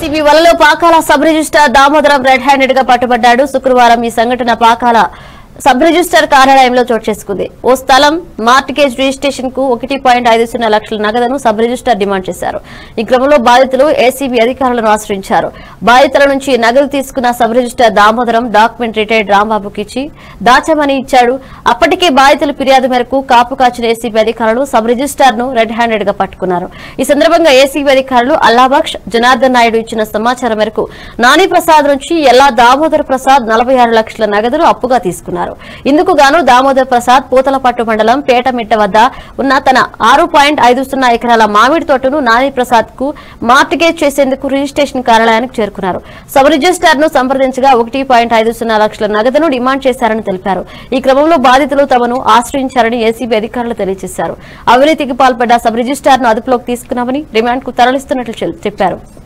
ACB వలలో Pakala sub registrar Damodaram red handed గా పట్టుబడ్డాడు శుక్రవారం ఈ సంఘటన పాకాల సబ్ రిజిస్టార్ కార్యాలయంలో చోటు చేసుకుంది ఓ స్థలం మార్టిగేజ్ రిజిస్ట్రేషన్ కు ఒకటి పాయింట్ ఐదు సున్నా లక్షల నగదును సబ్ రిజిస్టార్ డిమాండ్ చేశారు ఈ క్రమంలో బాధితులు ఏసీబీ అధికారులను ఆశ్రయించారు బాధితుల నుంచి నగదు తీసుకున్న sub registrar Damodaram document retired రాంబాబుకి ఇచ్చి దాచమని ఇచ్చాడు అప్పటికే బాధితుల ఫిర్యాదు మేరకు కాపు కాచిన ఏసీబీ అధికారులు సబ్ రిజిస్టార్ ను రెడ్ హ్యాండెడ్ గా పట్టుకున్నారు ఈ సందర్భంగా ఏసీబీ అధికారులు అల్లాబక్ష్ జనార్దన్ నాయుడు ఇచ్చిన సమాచారం మేరకు నాని ప్రసాద్ నుంచి ఎల్లా దామోదర్ ప్రసాద్ నలభై ఆరు లక్షల నగదును అప్పుగా తీసుకున్నారు ఇందుకు గాను దామోదర్ ప్రసాద్ పూతలపట్టు మండలం పేటమిట్ట వద్ద ఉన్న తన ఆరు పాయింట్ ఐదు సున్నా ఎకరాల మామిడి తోటను నాని ప్రసాద్ కు మార్టిగేజ్ చేసేందుకు రిజిస్ట్రేషన్ కార్యాలయానికి చేరుకున్నారు సబ్ రిజిస్టార్ ను సంప్రదించగా ఒకటి పాయింట్ ఐదు సున్నా లక్షల నగదును డిమాండ్ చేశారని తెలిపారు ఈ క్రమంలో బాధితులు తమను ఆశ్రయించారని ఏసీబీ అధికారులు తెలియజేశారు అవినీతికి పాల్పడ్డ సబ్ రిజిస్టార్ ను అదుపులోకి తీసుకున్నామని రిమాండ్ కు తరలిస్తున్నట్లు చెల్- చెప్పారు